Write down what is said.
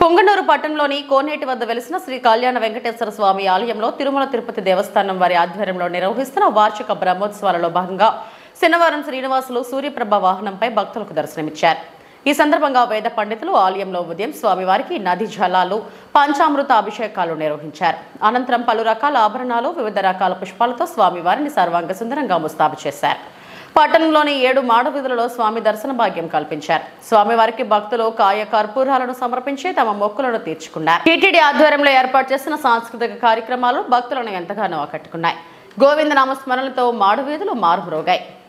పొంగనూరు పట్టణంలోని కోనేటి వద్ద వెలిసిన శ్రీ కళ్యాణ వెంకటేశ్వర స్వామి ఆలయంలో తిరుమల తిరుపతి దేవస్థానం వారి ఆధ్వర్యంలో నిర్వహిస్తున్న వార్షిక బ్రహ్మోత్సవాలలో భాగంగా శనివారం శ్రీనివాసులు సూర్యప్రభ వాహనంపై భక్తులకు దర్శనమిచ్చారు ఈ సందర్భంగా వేద పండితులు ఆలయంలో ఉదయం స్వామివారికి నది జలాలు పంచామృత అభిషేకాలు నిర్వహించారు అనంతరం పలు రకాల ఆభరణాలు వివిధ రకాల పుష్పాలతో స్వామివారిని సర్వాంగ సుందరంగా ముస్తాబు చేశారు పట్టణంలోని ఏడు మాడ వీధులలో స్వామి దర్శన భాగ్యం కల్పించారు స్వామివారికి భక్తులు కాయ కర్పూరాలను సమర్పించి తమ మొక్కులను తీర్చుకున్నారు టీటీడీ ఆధ్వర్యంలో ఏర్పాటు చేసిన సాంస్కృతిక కార్యక్రమాలు భక్తులను ఎంతగానో ఆకట్టుకున్నాయి గోవింద నామస్మరణలతో మాడు వీధులు మారుమ్రోగాయి